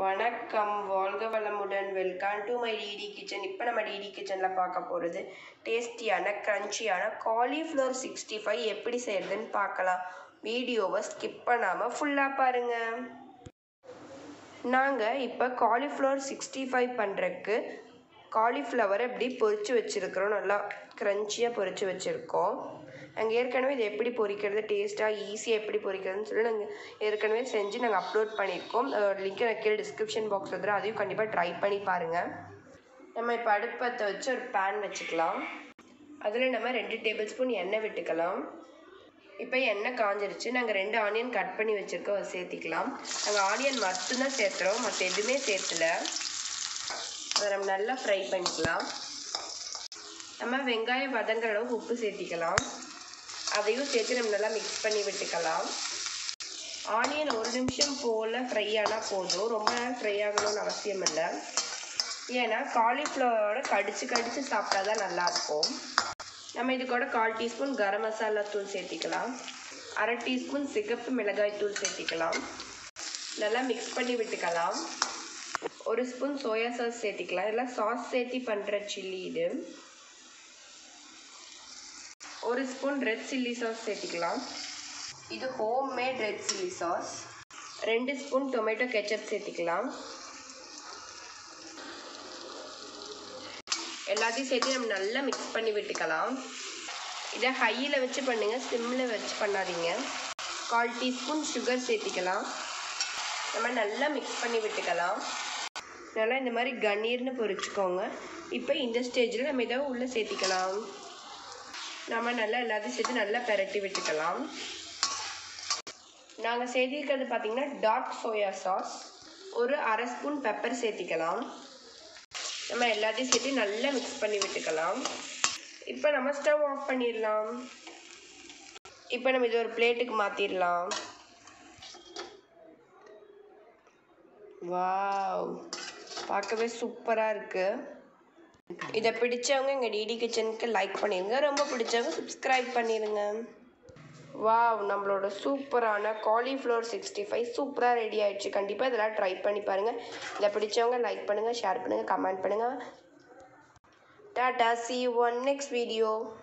வணக்கம் வாழ்க வளமுடன் welcome to my DD kitchen இப்போ நம்ம டிடி கிச்சனில் பார்க்க போகிறது டேஸ்டியான க்ரன்ச்சியான காலிஃப்ளவர் சிக்ஸ்டி ஃபைவ் எப்படி செய்கிறதுன்னு பார்க்கலாம் வீடியோவை ஸ்கிப் பண்ணாமல் ஃபுல்லாக பாருங்கள் நாங்கள் இப்போ காலிஃப்ளவர் சிக்ஸ்டி ஃபைவ் பண்ணுறதுக்கு காலிஃப்ளவரை இப்படி பொரிச்சு வச்சுருக்கிறோம் நல்லா க்ரன்ச்சியாக பொரிச்சு வச்சுருக்கோம் நாங்கள் ஏற்கனவே இது எப்படி பொரிக்கிறது டேஸ்ட்டாக ஈஸியாக எப்படி பொரிக்கிறதுன்னு சொல்லி நாங்கள் ஏற்கனவே செஞ்சு நாங்கள் அப்லோட் பண்ணியிருக்கோம் லிங்க் நான் கீழே டிஸ்கிரிப்ஷன் பாக்ஸில் தர அதையும் கண்டிப்பாக ட்ரை பண்ணி பாருங்கள் நம்ம இப்போ அடுப்பத்தை வச்சு ஒரு பேன் வச்சுக்கலாம் அதில் நம்ம ரெண்டு டேபிள் ஸ்பூன் எண்ணெய் விட்டுக்கலாம் இப்போ எண்ணெய் காஞ்சிருச்சு நாங்கள் ரெண்டு ஆனியன் கட் பண்ணி வச்சுருக்கோம் அதை சேர்த்திக்கலாம் நாங்கள் ஆனியன் மட்டும்தான் சேர்த்துறோம் மற்ற எதுவுமே சேர்த்துல அதை நம்ம நல்லா ஃப்ரை பண்ணிக்கலாம் நம்ம வெங்காயம் வதங்குற அளவுக்கு உப்பு சேர்த்திக்கலாம் அதையும் சேர்த்து நம்ம நல்லா மிக்ஸ் பண்ணி விட்டுக்கலாம் ஆனியன் ஒரு நிமிஷம் போல் ஃப்ரை ஆனால் போதும் ரொம்ப நேரம் ஃப்ரை ஆகணும்னு அவசியம் இல்லை ஏன்னா காலிஃப்ளவரோட கடிச்சு கடிச்சு சாப்பிட்டா தான் நல்லாயிருக்கும் நம்ம இது கூட கால் டீஸ்பூன் கரம் மசாலா தூள் சேர்த்திக்கலாம் அரை டீஸ்பூன் சிகப்பு மிளகாய் தூள் சேர்த்திக்கலாம் நல்லா மிக்ஸ் பண்ணி விட்டுக்கலாம் ஒரு ஸ்பூன் சோயா சாஸ் சேர்த்திக்கலாம் இதெல்லாம் சாஸ் சேர்த்தி பண்ணுற சில்லி இது ஒரு ஸ்பூன் ரெட் சில்லி சாஸ் சேர்த்திக்கலாம் இது home made red chilli sauce ரெண்டு ஸ்பூன் டொமேட்டோ கெச்சப் சேர்த்திக்கலாம் எல்லாத்தையும் சேர்த்து நம்ம நல்லா மிக்ஸ் பண்ணி விட்டுக்கலாம் இதை ஹையில் வச்சு பண்ணுங்கள் சிம்மில் வச்சு பண்ணாதீங்க கால் டீஸ்பூன் சுகர் சேர்த்திக்கலாம் நம்ம நல்லா மிக்ஸ் பண்ணி விட்டுக்கலாம் நல்லா இந்த மாதிரி கண்ணீர்னு பொரிச்சுக்கோங்க இப்போ இந்த ஸ்டேஜில் நம்ம இதை உள்ளே சேர்த்திக்கலாம் நம்ம நல்லா எல்லாத்தையும் சேர்த்து நல்லா பெரட்டி விட்டுக்கலாம் நாங்கள் சேர்த்திருக்கிறது பார்த்தீங்கன்னா டார்க் சோயா சாஸ் ஒரு அரை ஸ்பூன் பெப்பர் சேர்த்திக்கலாம் நம்ம எல்லாத்தையும் சேர்த்து நல்லா மிக்ஸ் பண்ணி விட்டுக்கலாம் இப்போ நம்ம ஸ்டவ் ஆஃப் பண்ணிடலாம் இப்போ நம்ம இது ஒரு பிளேட்டுக்கு மாற்றிடலாம் வாவ் பார்க்கவே சூப்பராக இருக்குது இதை பிடிச்சவங்க எங்கள் டிடி கிச்சனுக்கு லைக் பண்ணிடுங்க ரொம்ப பிடிச்சவங்க சப்ஸ்கிரைப் பண்ணிடுங்க வாவ் நம்மளோட சூப்பரான காலிஃப்ளவர் சிக்ஸ்டி ஃபைவ் சூப்பராக ரெடி ஆயிடுச்சு கண்டிப்பாக இதெல்லாம் ட்ரை பண்ணி பாருங்கள் இதை பிடிச்சவங்க லைக் பண்ணுங்கள் ஷேர் பண்ணுங்கள் கமெண்ட் பண்ணுங்கள் tata see one next video